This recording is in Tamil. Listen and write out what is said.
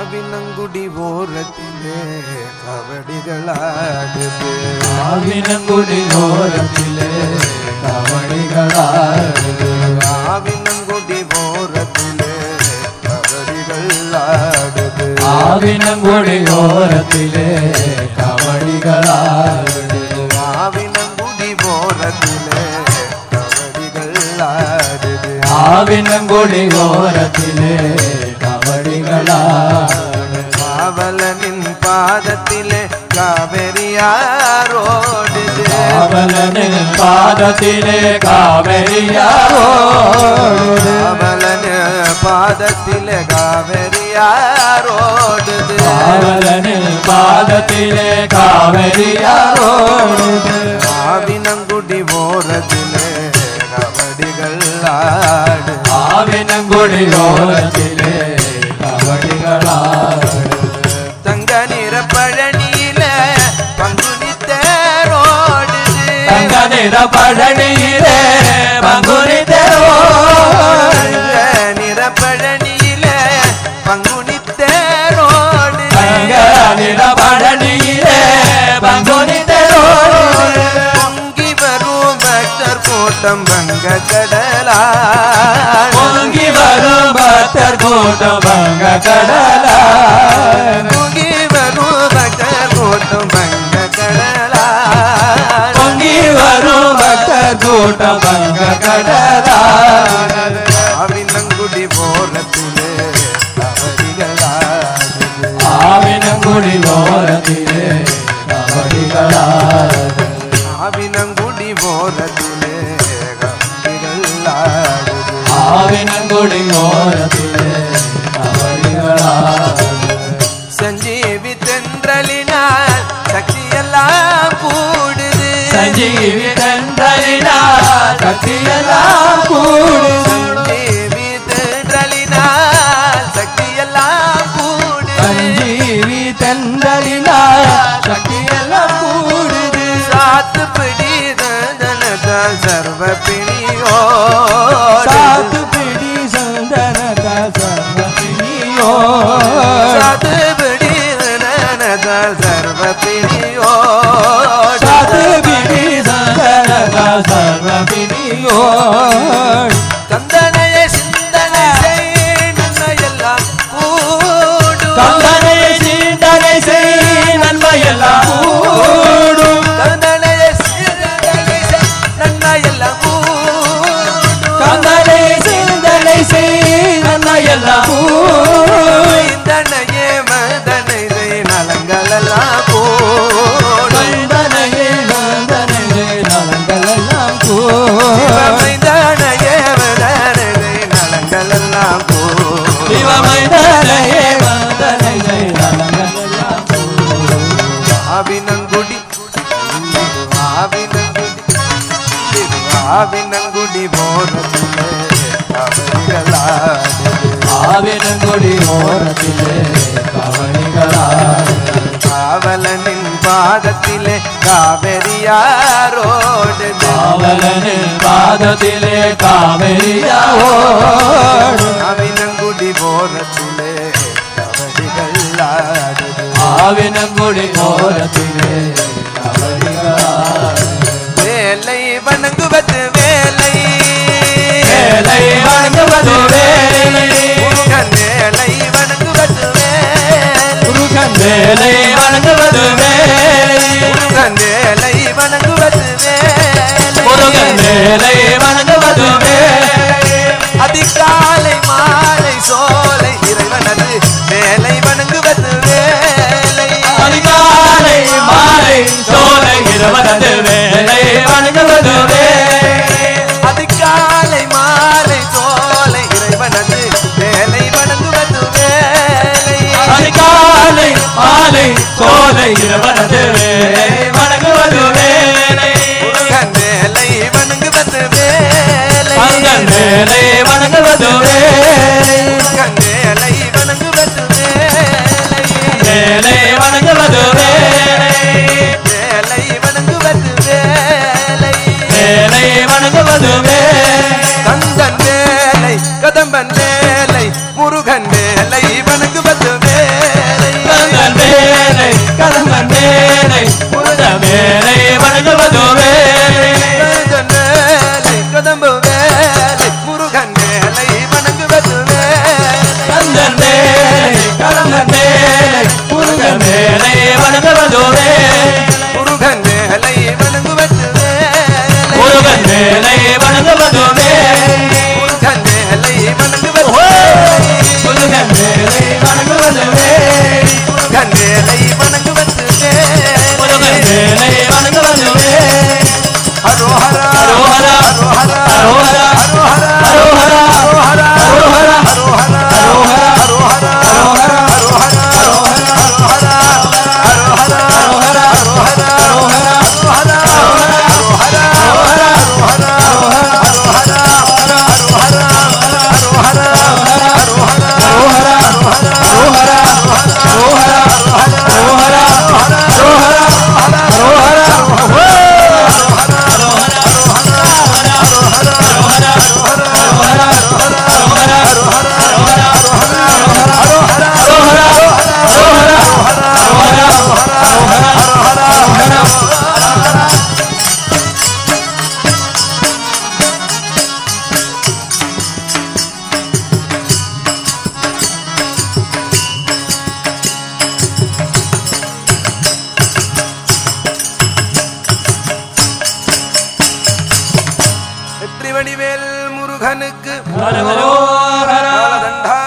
ஆவினங்குடி ஓரத்திலே கபடிகளாடுது ஆவினங்குடி ஓரத்திலே கவடிகளாடுது ஆவினங்குடி ஓரத்திலே கபடிகளாடுது ஆவினங்குடி ஓரத்திலே கவடிகளாடுது ஆவினங்குடி ஓரத்திலே கபடிகளாடுது ஆவினங்குடி ஓரத்திலே கவடிகளாடுது காவலனின் பாதத்திலே காவிரியாரோடுது காவலனின் பாதத்திலே காவிரியாரோடு காவலன் பாதத்திலே காவிரியாரோடுது காவலனில் பாதத்திலே காவிரியாரோடு ஆவினங்குடி ஓரத்திலே கபடிகள் ஆடு ஆவினங்குடி ஓரத்திலே கபடிகளாடு தங்க நிற பழனியில பங்குனி தேரோடுது தங்க நிற பழனியிலே பங்குனி தெருவோடு தங்க நிற பழனியில பங்குனி தேரோடுது தங்க நிற பழனியிலே பங்குனி தெருவோடு பொங்கி வரும் பக்தர் கூட்டம் வங்க கடலா பொங்கி வரும் பக்தர் கூட்டம் பங்க கடலா பொங்கி வரும் பக்தர் கூட்டம் வங்க கடலா பொங்கி வரும் பக்தர் கூட்டம் பங்க கடலா ஆவினங்குடி போரத்திலே அவரிகளாடுது ஆவினங்குடி ஓரத்திலே கபடிகளாடு ஆவினங்குடி போரத்திலே கம்பிகளாடுது ஆவினங்குடி ஓரத்திலே கபடிகளாடு சஞ்சீவி தென்றலினால் சக்தியெல்லாம் கூடுது சஞ்சீவி தந்தலினா சக்தியெல்லாம் கூடு சஞ்சீவி தென்றலினால் சக்தியெல்லாம் கூடுது சஞ்சீவி தந்தலினா சக்தியெல்லாம் கூடுது சாத்து பிடி தனதால் சர்வ பிணியோ சாத்து பிடி சந்தனக சர்வபிணியோ சாத்து பிடி தனதால் சர்வ பிணியோ சாத்து பிடி சந்தனக சர்வபிணியோ தந்தனைய சிந்தனை செய் நன்மையெல்லாம் கூடும் கந்தனை சிந்தனை செய் நன்மையெல்லாம் கூடும் தந்தனைய சிந்தனை செய் நன்மையெல்லாம் கூடும் கந்தனை சிந்தனை செய் நன்மையெல்லாம் கூடும் சிந்தனையே மதனை செய் நலங்களெல்லாம் கூடும் கந்தனையே கந்தனையே நலங்களெல்லாம் கூடும் சிவமைந்தனையே மதனை செய் நலங்களெல்லாம் கூடும் சிவமைந்தனையே கந்தனையே நலங்களெல்லாம் கூடும் ஆவினங்குடி ஆவினங்குடி ஆவினங்குடி போனதிலே அவர்களாடுது ஆவினங்குடி ஓரத்திலே கவனிகளாடு காவலனின் பாதத்திலே காவிரியாரோடுது காவலனின் பாதத்திலே காவிரியாவோடு ஆவினங்குடி போனதிலே கபடிகளாடுது ஆவினங்குடி ஓரத்திலே கவனிகளாடு வேலை வணங்குவது வேலை வேலை வணங்குவது வேலை முருகன் வேலை வணங்குவது வேலை முருகன் வேலை வணங்குவது வேலை முருகன் வேலை வணங்குவது வேலை முருகன் வேலை வணங்குவது வேலை அதிகாலை மாலை சோலை இறைவனது வேலை வணங்குவது வேலை அதிகாலை மாலை சோலை இரவனது வேலை வணங்குவது வேலை அதிகாலை மாலை சோலை இறைவனது வேலை வணங்குவது வேலை அதிகாலை மாலை சோலை இரவனது வேலை வணங்குவது வேலை முருகன் வேலை வணங்குவது வேலை பங்கன் வேலை வணங்குவது வேலை முருகன் வேலை வணங்குவது வேலை வேலை வணங்குவது வேலை வேலை வணங்குவது வேலை வேலை வணங்குவது வேலை கந்தன் வேலை கதம்பன் வேலை முருகன் வேலை வணங்குவது வேலை வணங்குவதுவே முருகன் வேலை வணங்குவது வேலை முருகன் வேலை வணங்குவதுவே முருகன் வேலை வணங்குவது ஓ! வேலை முருகன் வேலை வணங்குவதுவே முருகன் வேலை வணங்குவது முருகன் வேலை வேலை வணங்குவதுவே ஹரோஹரா அரோஹரா ஹரோஹரா அரோஹரா ஹரோஹரா அரோஹரா ஹரோஹரா அரோஹரா ஹரோஹரா அரோஹரா ஹரோஹரா அரோஹரா ஹரோஹரா ஹரோஹரா ஹரோஹரா ஹரோஹரா வெற்றி வடிவேல் முருகனுக்கு ஹரோஹரா தண்டா